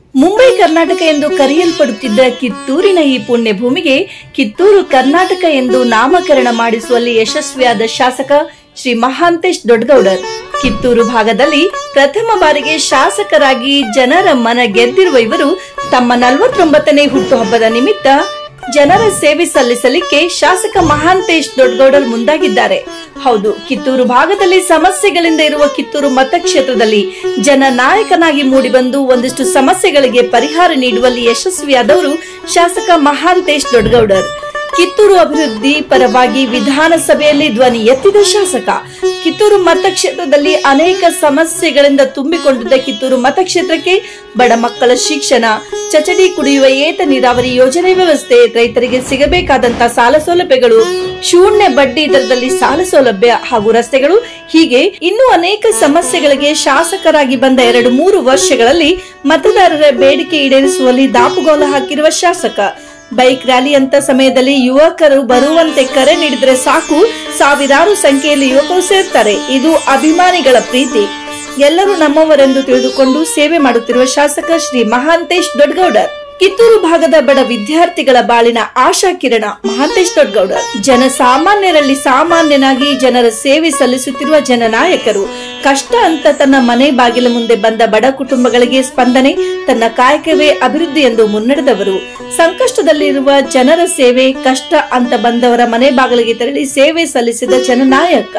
ಮುಂಬೈ ಕರ್ನಾಟಕ ಎಂದು ಕರೆಯಲ್ಪಡುತ್ತಿದ್ದ ಕಿತ್ತೂರಿನ ಈ ಪುಣ್ಯ ಭೂಮಿಗೆ ಕಿತ್ತೂರು ಕರ್ನಾಟಕ ಎಂದು ನಾಮಕರಣ ಮಾಡಿಸುವಲ್ಲಿ ಯಶಸ್ವಿಯಾದ ಶಾಸಕ ಶ್ರೀ ಮಹಾಂತೇಶ್ ದೊಡ್ಡಗೌಡರ್ ಕಿತ್ತೂರು ಭಾಗದಲ್ಲಿ ಪ್ರಥಮ ಬಾರಿಗೆ ಶಾಸಕರಾಗಿ ಜನರ ಮನ ಗೆದ್ದಿರುವ ಇವರು ತಮ್ಮ ನಲವತ್ತೊಂಬತ್ತನೇ ಹುಟ್ಟುಹಬ್ಬದ ನಿಮಿತ್ತ ಜನರ ಸೇವೆ ಸಲ್ಲಿಸಲಿಕ್ಕೆ ಶಾಸಕ ಮಹಾಂತೇಶ್ ದೊಡ್ಡಗೌಡರ್ ಮುಂದಾಗಿದ್ದಾರೆ ಹೌದು ಕಿತ್ತೂರು ಭಾಗದಲ್ಲಿ ಸಮಸ್ಯೆಗಳಿಂದ ಇರುವ ಕಿತ್ತೂರು ಮತಕ್ಷೇತ್ರದಲ್ಲಿ ಜನ ನಾಯಕನಾಗಿ ಮೂಡಿಬಂದು ಒಂದಿಷ್ಟು ಸಮಸ್ಯೆಗಳಿಗೆ ಪರಿಹಾರ ನೀಡುವಲ್ಲಿ ಯಶಸ್ವಿಯಾದವರು ಶಾಸಕ ಮಹಾಂತೇಶ್ ದೊಡ್ಡಗೌಡರ್ ಕಿತ್ತೂರು ಅಭಿವೃದ್ಧಿ ಪರವಾಗಿ ವಿಧಾನಸಭೆಯಲ್ಲಿ ಧ್ವನಿ ಎತ್ತಿದ ಶಾಸಕ ಕಿತ್ತೂರು ಮತಕ್ಷೇತ್ರದಲ್ಲಿ ಅನೇಕ ಸಮಸ್ಯೆಗಳಿಂದ ತುಂಬಿಕೊಂಡಿದ್ದ ಕಿತ್ತೂರು ಮತಕ್ಷೇತ್ರಕ್ಕೆ ಬಡ ಮಕ್ಕಳ ಶಿಕ್ಷಣ ಚಚಡಿ ಕುಡಿಯುವ ಏತ ನೀರಾವರಿ ಯೋಜನೆ ವ್ಯವಸ್ಥೆ ರೈತರಿಗೆ ಸಿಗಬೇಕಾದಂತಹ ಸಾಲ ಸೌಲಭ್ಯಗಳು ಶೂನ್ಯ ಬಡ್ಡಿ ದರದಲ್ಲಿ ಸಾಲ ಸೌಲಭ್ಯ ಹಾಗೂ ರಸ್ತೆಗಳು ಹೀಗೆ ಇನ್ನೂ ಅನೇಕ ಸಮಸ್ಯೆಗಳಿಗೆ ಶಾಸಕರಾಗಿ ಬಂದ ಎರಡು ಮೂರು ವರ್ಷಗಳಲ್ಲಿ ಮತದಾರರ ಬೇಡಿಕೆ ಈಡೇರಿಸುವಲ್ಲಿ ದಾಪುಗೋಲ ಹಾಕಿರುವ ಶಾಸಕ ಬೈಕ್ ರ್ಯಾಲಿ ಅಂತ ಸಮಯದಲ್ಲಿ ಯುವಕರು ಬರುವಂತೆ ಕರೆ ನೀಡಿದ್ರೆ ಸಾಕು ಸಾವಿರಾರು ಸಂಖ್ಯೆಯಲ್ಲಿ ಯುವಕರು ಸೇರ್ತಾರೆ ಇದು ಅಭಿಮಾನಿಗಳ ಪ್ರೀತಿ ಎಲ್ಲರೂ ನಮ್ಮವರೆಂದು ತಿಳಿದುಕೊಂಡು ಸೇವೆ ಮಾಡುತ್ತಿರುವ ಶಾಸಕ ಶ್ರೀ ಮಹಾಂತೇಶ್ ದೊಡ್ಡಗೌಡರ್ ಕಿತ್ತೂರು ಭಾಗದ ಬಡ ವಿದ್ಯಾರ್ಥಿಗಳ ಬಾಳಿನ ಆಶಾ ಕಿರಣ ಮಹಾಂತೇಶ್ ದೊಡ್ಡಗೌಡರ್ ಜನಸಾಮಾನ್ಯರಲ್ಲಿ ಸಾಮಾನ್ಯನಾಗಿ ಜನರ ಸೇವೆ ಸಲ್ಲಿಸುತ್ತಿರುವ ಜನನಾಯಕರು ಕಷ್ಟ ಅಂತ ತನ್ನ ಮನೆ ಬಾಗಿಲ ಮುಂದೆ ಬಂದ ಬಡ ಕುಟುಂಬಗಳಿಗೆ ಸ್ಪಂದನೆ ತನ್ನ ಕಾಯಕವೇ ಅಭಿವೃದ್ಧಿ ಎಂದು ಮುನ್ನಡೆದವರು ಸಂಕಷ್ಟದಲ್ಲಿರುವ ಜನರ ಸೇವೆ ಕಷ್ಟ ಅಂತ ಬಂದವರ ಮನೆ ಬಾಗಿಲಿಗೆ ತೆರಳಿ ಸೇವೆ ಸಲ್ಲಿಸಿದ ಜನನಾಯಕ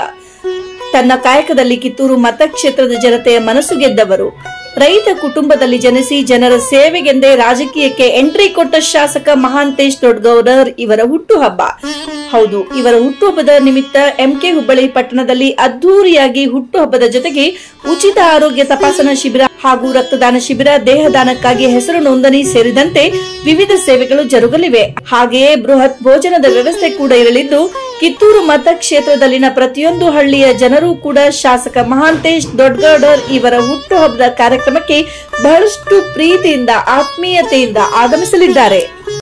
ತನ್ನ ಕಾಯಕದಲ್ಲಿ ಕಿತ್ತೂರು ಮತಕ್ಷೇತ್ರದ ಜನತೆಯ ಮನಸ್ಸು ಗೆದ್ದವರು ರೈತ ಕುಟುಂಬದಲ್ಲಿ ಜನಿಸಿ ಜನರ ಸೇವೆಗೆಂದೇ ರಾಜಕೀಯಕ್ಕೆ ಎಂಟ್ರಿ ಕೊಟ್ಟ ಶಾಸಕ ಮಹಾಂತೇಶ್ ದೊಡ್ಡಗೌಡರ್ ಇವರ ಹುಟ್ಟುಹಬ್ಬ ಹೌದು ಇವರ ಹುಟ್ಟುಹಬ್ಬದ ನಿಮಿತ್ತ ಎಂಕೆ ಹುಬ್ಬಳ್ಳಿ ಪಟ್ಟಣದಲ್ಲಿ ಅದ್ದೂರಿಯಾಗಿ ಹುಟ್ಟುಹಬ್ಬದ ಜೊತೆಗೆ ಉಚಿತ ಆರೋಗ್ಯ ತಪಾಸಣಾ ಶಿಬಿರ ಹಾಗೂ ರಕ್ತದಾನ ಶಿಬಿರ ದೇಹದಾನಕ್ಕಾಗಿ ಹೆಸರು ನೋಂದಣಿ ಸೇರಿದಂತೆ ವಿವಿಧ ಸೇವೆಗಳು ಜರುಗಲಿವೆ ಹಾಗೆಯೇ ಬೃಹತ್ ಭೋಜನದ ವ್ಯವಸ್ಥೆ ಕೂಡ ಇರಲಿದ್ದು ಕಿತ್ತೂರು ಮತಕ್ಷೇತ್ರದಲ್ಲಿನ ಪ್ರತಿಯೊಂದು ಹಳ್ಳಿಯ ಜನರು ಕೂಡ ಶಾಸಕ ಮಹಾಂತೇಶ್ ದೊಡ್ಡಗೌಡರ್ ಇವರ ಹುಟ್ಟುಹಬ್ಬದ ಕಾರ್ಯಕ್ರಮಕ್ಕೆ ಬಹಳಷ್ಟು ಪ್ರೀತಿಯಿಂದ ಆತ್ಮೀಯತೆಯಿಂದ ಆಗಮಿಸಲಿದ್ದಾರೆ